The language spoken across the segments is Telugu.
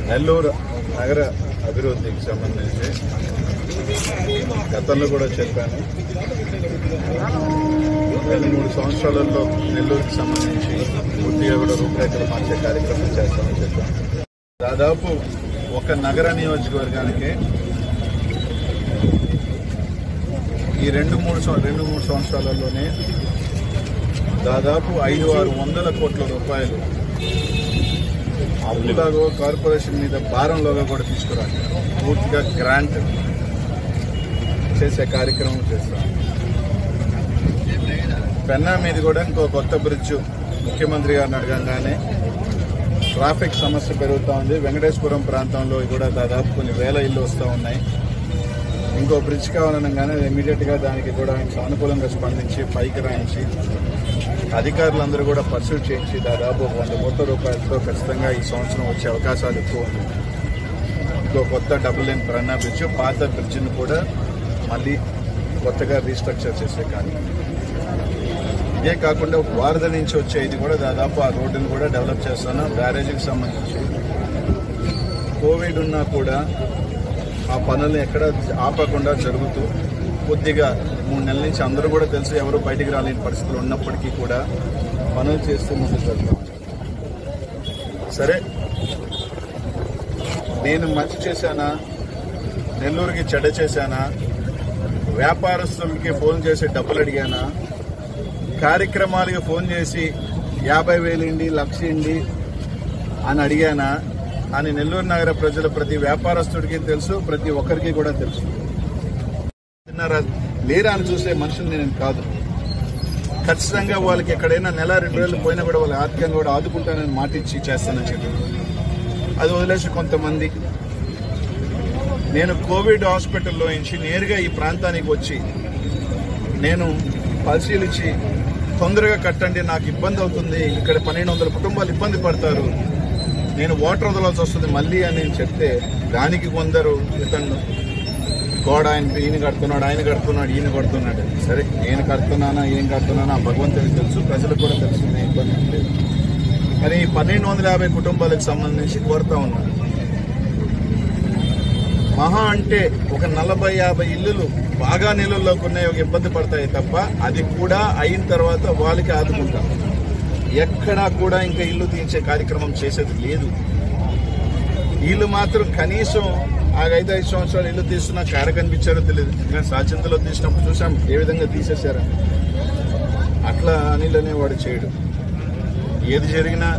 నెల్లూరు నగర అభివృద్ధికి సంబంధించి గతంలో కూడా చెప్పాను రెండు మూడు సంవత్సరాలలో నెల్లూరుకి సంబంధించి పూర్తిగా కూడా రూపురేఖలు మార్చే కార్యక్రమం చేస్తామని చెప్పాను దాదాపు ఒక నగర నియోజకవర్గానికి ఈ రెండు మూడు సం- రెండు మూడు సంవత్సరాలలోనే దాదాపు ఐదు ఆరు వందల కోట్ల రూపాయలు అప్పులాగో కార్పొరేషన్ మీద భారంలోగా కూడా తీసుకురాలి పూర్తిగా గ్రాంట్ చేసే కార్యక్రమం చేస్తాం పెన్నా మీద కూడా ఇంకో కొత్త బ్రిడ్జ్ ముఖ్యమంత్రి గారిని అడగంగానే ట్రాఫిక్ సమస్య పెరుగుతూ ఉంది వెంకటేశ్వరం ప్రాంతంలో కూడా దాదాపు కొన్ని వేల ఇల్లు వస్తూ ఉన్నాయి ఇంకో బ్రిడ్జ్ కావాలనగానే ఇమీడియట్ గా దానికి కూడా ఆయన సానుకూలంగా స్పందించి పైకి రాయించి అధికారులందరూ కూడా పర్సూట్ చేయించి దాదాపు ఒక వంద కోట్ల రూపాయలతో ఖచ్చితంగా ఈ సంవత్సరం వచ్చే అవకాశాలు ఎక్కువ ఉన్నాయి ఇంకో కొత్త డబుల్ లైన్ ప్రన్నా బ్రిడ్జ్ పాత బ్రిడ్జిని కూడా మళ్ళీ కొత్తగా రీస్ట్రక్చర్ చేసే కార్యక్రమం ఇదే కాకుండా వారధ నుంచి వచ్చే ఇది కూడా దాదాపు ఆ రోడ్డును కూడా డెవలప్ చేస్తాను బ్యారేజీకి సంబంధించి కోవిడ్ ఉన్నా కూడా ఆ పనులు ఎక్కడ ఆపకుండా జరుగుతూ కొద్దిగా మూడు నెలల నుంచి అందరూ కూడా తెలుసు ఎవరు బయటికి రాలేని పరిస్థితులు ఉన్నప్పటికీ కూడా పనులు చేస్తూ ముందుకు వెళ్తాం సరే నేను మంచి చేశానా నెల్లూరుకి చెడ్డ చేశానా వ్యాపారస్తులకి ఫోన్ చేసి డబ్బులు అడిగానా కార్యక్రమాలకి ఫోన్ చేసి యాభై వేలు ఇండి లక్ష ఇండి అని అడిగానా అని నెల్లూరు నగర ప్రజలు ప్రతి వ్యాపారస్తుడికి తెలుసు ప్రతి ఒక్కరికి కూడా తెలుసు తిన్నారా లేరా అని చూసే మనుషులు నేను కాదు ఖచ్చితంగా వాళ్ళకి ఎక్కడైనా నెల రెండు వేలు పోయినా కూడా వాళ్ళ ఆర్థికంగా కూడా ఆదుకుంటానని మాట ఇచ్చి చేస్తానని చెప్పి అది వదిలేసి కొంతమంది నేను కోవిడ్ హాస్పిటల్లో నుంచి నేరుగా ఈ ప్రాంతానికి వచ్చి నేను పరిశీలించి తొందరగా కట్టండి నాకు ఇబ్బంది అవుతుంది ఇక్కడ పన్నెండు వందల కుటుంబాలు ఇబ్బంది పడతారు నేను వాటర్ వదలాల్సి వస్తుంది మళ్ళీ అని నేను చెప్తే దానికి కొందరు ఇతను గోడ ఆయన ఈయన కడుతున్నాడు ఆయన కడుతున్నాడు ఈయన కడుతున్నాడు సరే నేను కడుతున్నానా ఏం కడుతున్నానా ఆ భగవంతుడికి తెలుసు ప్రజలకు కూడా తెలుసు నేను ఇబ్బంది ఏం లేదు కానీ ఈ పన్నెండు వందల యాభై కుటుంబాలకు సంబంధించి కోరుతా ఉన్నాను మహా అంటే ఒక నలభై యాభై ఇల్లులు బాగా నీళ్ళలోకి ఉన్నాయి ఒక ఇబ్బంది పడతాయి తప్ప అది కూడా అయిన తర్వాత వాళ్ళకి ఆదుకుంటాం ఎక్కడా కూడా ఇంకా ఇల్లు తీయించే కార్యక్రమం చేసేది లేదు వీళ్ళు మాత్రం కనీసం ఆ ఐదు ఐదు సంవత్సరాలు ఇల్లు తీస్తున్నా కాడ కనిపించారో తెలియదు కానీ సాచింతలో తీసినప్పుడు చూసాం ఏ విధంగా తీసేశారని అట్లా అనిల్ అనేవాడు చేయడు ఏది జరిగినా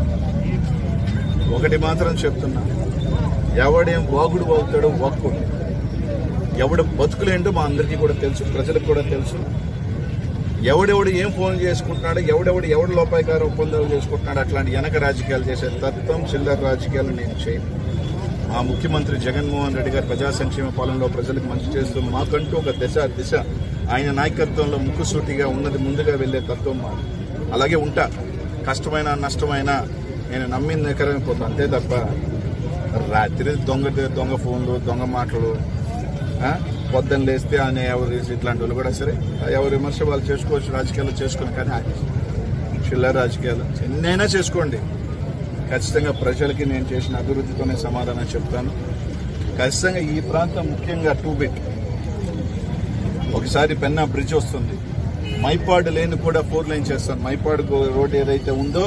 ఒకటి మాత్రం చెప్తున్నా ఎవడేం వాగుడు వాగుతాడో వాక్కుడు ఎవడు బతుకులేంటో మా అందరికీ కూడా తెలుసు ప్రజలకు కూడా తెలుసు ఎవడెవడు ఏం ఫోన్ చేసుకుంటున్నాడు ఎవడెవడు ఎవడు లోపాయకార ఒప్పందాలు చేసుకుంటున్నాడు అట్లాంటి వెనక రాజకీయాలు చేసే తత్వం చిల్లర రాజకీయాలు నేను చేయను మా ముఖ్యమంత్రి జగన్మోహన్ రెడ్డి గారు ప్రజా సంక్షేమ పాలనలో ప్రజలకు మంచి చేస్తూ మాకంటూ ఒక దశ దిశ ఆయన నాయకత్వంలో ముక్కుసూటిగా ఉన్నది ముందుగా వెళ్లే తత్వం మాది అలాగే ఉంటా కష్టమైన నష్టమైన నేను నమ్మిన ఎకరైపోతాను అంతే తప్ప రాత్రి దొంగ దొంగ ఫోన్లు దొంగ మాటలు ఆ? పొద్దున్న లేస్తే ఆయన ఎవరు ఇట్లాంటి వాళ్ళు కూడా సరే ఎవరు విమర్శ వాళ్ళు చేసుకోవచ్చు రాజకీయాలు చేసుకుని కానీ ఆ చిల్లర రాజకీయాలు ఎన్నైనా చేసుకోండి ఖచ్చితంగా ప్రజలకి నేను చేసిన అభివృద్ధితోనే సమాధానం చెప్తాను ఖచ్చితంగా ఈ ప్రాంతం ముఖ్యంగా టూ బిట్ ఒకసారి పెన్నా బ్రిడ్జ్ వస్తుంది మైపాడు లేని కూడా ఫోర్ లైన్ చేస్తాను మైపాడు రోడ్ ఏదైతే ఉందో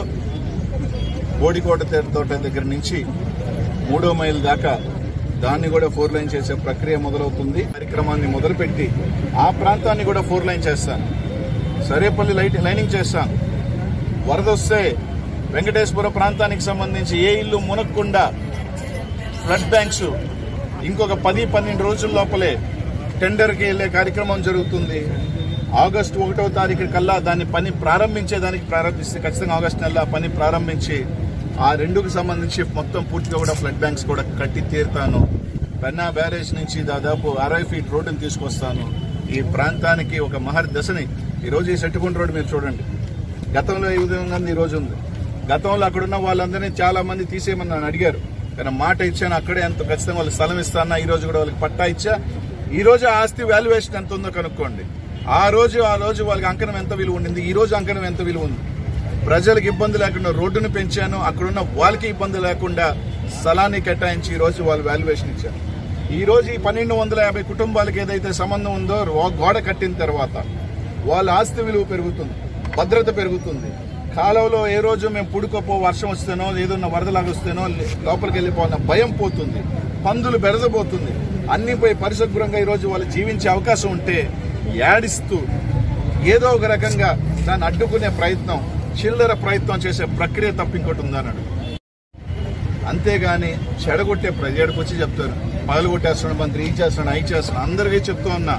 బోడికోట తోట దగ్గర నుంచి మూడో మైల్ దాకా దాన్ని కూడా ఫోర్ లైన్ చేసే ప్రక్రియ మొదలవుతుంది కార్యక్రమాన్ని మొదలుపెట్టి ఆ ప్రాంతాన్ని కూడా ఫోర్ లైన్ చేస్తాను సరేపల్లి లైట్ లైనింగ్ చేస్తాను వరద వస్తే వెంకటేశ్వర ప్రాంతానికి సంబంధించి ఏ ఇల్లు మునక్కుండా ఫ్లడ్ బ్యాంక్స్ ఇంకొక పది పన్నెండు రోజుల లోపలే టెండర్కి వెళ్లే కార్యక్రమం జరుగుతుంది ఆగస్టు ఒకటో తారీఖు కల్లా దాన్ని పని ప్రారంభించేదానికి ప్రారంభిస్తే ఖచ్చితంగా ఆగస్టు నెల ఆ పని ప్రారంభించి ఆ రెండుకు సంబంధించి మొత్తం పూర్తిగా కూడా ఫ్లడ్ బ్యాంక్స్ కూడా కట్టి తీరుతాను పెన్నా బ్యారేజ్ నుంచి దాదాపు అరవై ఫీట్ రోడ్డుని తీసుకొస్తాను ఈ ప్రాంతానికి ఒక మహర్ దశని ఈ రోజు ఈ సెట్టుకుంట రోడ్డు మీరు చూడండి గతంలో ఏ విధంగా ఉంది ఈ రోజు ఉంది గతంలో అక్కడున్న వాళ్ళందరినీ చాలా మంది తీసేయమని నన్ను అడిగారు కానీ మాట ఇచ్చాను అక్కడే ఎంత ఖచ్చితంగా వాళ్ళకి స్థలం ఇస్తానా ఈ రోజు కూడా వాళ్ళకి పట్టా ఇచ్చా ఈ రోజు ఆ ఆస్తి వాల్యుయేషన్ ఎంత ఉందో కనుక్కోండి ఆ రోజు ఆ రోజు వాళ్ళకి అంకణం ఎంత విలువ ఉండింది ఈ రోజు అంకణం ఎంత విలువ ఉంది ప్రజలకు ఇబ్బంది లేకుండా రోడ్డును పెంచాను అక్కడున్న వాళ్ళకి ఇబ్బంది లేకుండా స్థలాన్ని కేటాయించి ఈ రోజు వాళ్ళు వాల్యుయేషన్ ఇచ్చారు ఈ రోజు ఈ పన్నెండు వందల యాభై కుటుంబాలకు ఏదైతే సంబంధం ఉందో రో- గోడ కట్టిన తర్వాత వాళ్ళ ఆస్తి విలువ పెరుగుతుంది భద్రత పెరుగుతుంది కాలువలో ఏ రోజు మేము పుడుకోపో వర్షం వస్తేనో ఏదన్నా వరదలాగా వస్తేనో లే- లోపలికి వెళ్ళిపోయిన భయం పోతుంది పందులు బెరదబోతుంది అన్ని పోయి పరిశుభ్రంగా ఈ రోజు వాళ్ళు జీవించే అవకాశం ఉంటే యాడిస్తూ ఏదో ఒక రకంగా దాన్ని అడ్డుకునే ప్రయత్నం చిల్లర ప్రయత్నం చేసే ప్రక్రియ తప్ప ఇంకోటి ఉందన్నాడు అంతేగాని చెడగొట్టే ప్రజలకు వచ్చి చెప్తారు పగలు కొట్టేస్తున్నాడు మంత్రి ఈ చేస్తున్నాడు అయి చేస్తున్నాడు అందరికీ చెప్తూ ఉన్నా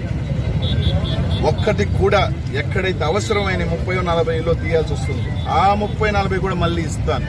ఒక్కటి కూడా ఎక్కడైతే అవసరమైన ముప్పై నలభైలో తీయాల్సి వస్తుంది ఆ ముప్పై నలభై కూడా మళ్ళీ ఇస్తాను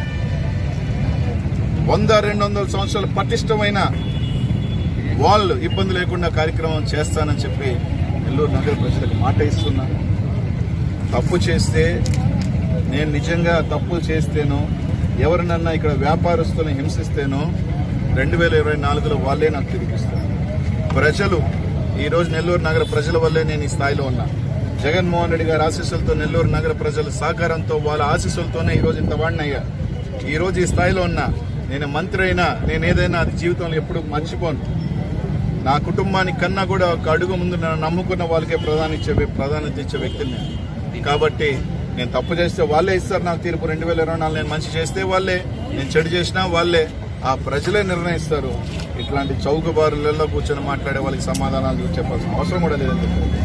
వంద రెండు వందల సంవత్సరాలు పటిష్టమైన వాళ్ళు ఇబ్బంది లేకుండా కార్యక్రమం చేస్తానని చెప్పి నెల్లూరు నగర ప్రజలకు మాట ఇస్తున్నా తప్పు చేస్తే నేను నిజంగా తప్పు చేస్తేనో ఎవరినన్నా ఇక్కడ వ్యాపారస్తులను హింసిస్తేనో రెండు వేల ఇరవై నాలుగులో వాళ్ళే నాకు తిరిగిస్తారు ప్రజలు ఈ రోజు నెల్లూరు నగర ప్రజల వల్లే నేను ఈ స్థాయిలో ఉన్నా జగన్మోహన్ రెడ్డి గారి ఆశీస్సులతో నెల్లూరు నగర ప్రజల సహకారంతో వాళ్ళ ఆశీస్సులతోనే ఈ రోజు ఇంత వాడిని అయ్యా ఈ రోజు ఈ స్థాయిలో ఉన్నా నేను మంత్రి అయినా నేను ఏదైనా అది జీవితంలో ఎప్పుడు మర్చిపోను నా కుటుంబానికి కన్నా కూడా ఒక అడుగు ముందు నన్ను నమ్ముకున్న వాళ్ళకే ప్రధాన ఇచ్చే ప్రాధాన్యత ఇచ్చే వ్యక్తిని నేను. కాబట్టి నేను తప్పు చేస్తే వాళ్ళే ఇస్తారు నాకు తీర్పు రెండు వేల ఇరవై నాలుగు నేను మంచి చేస్తే వాళ్ళే నేను చెడు చేసినా వాళ్ళే ఆ ప్రజలే నిర్ణయిస్తారు ఇట్లాంటి చౌకబారులలో కూర్చొని మాట్లాడే వాళ్ళకి సమాధానాలు చెప్పాల్సిన అవసరం కూడా లేదని చెప్పారు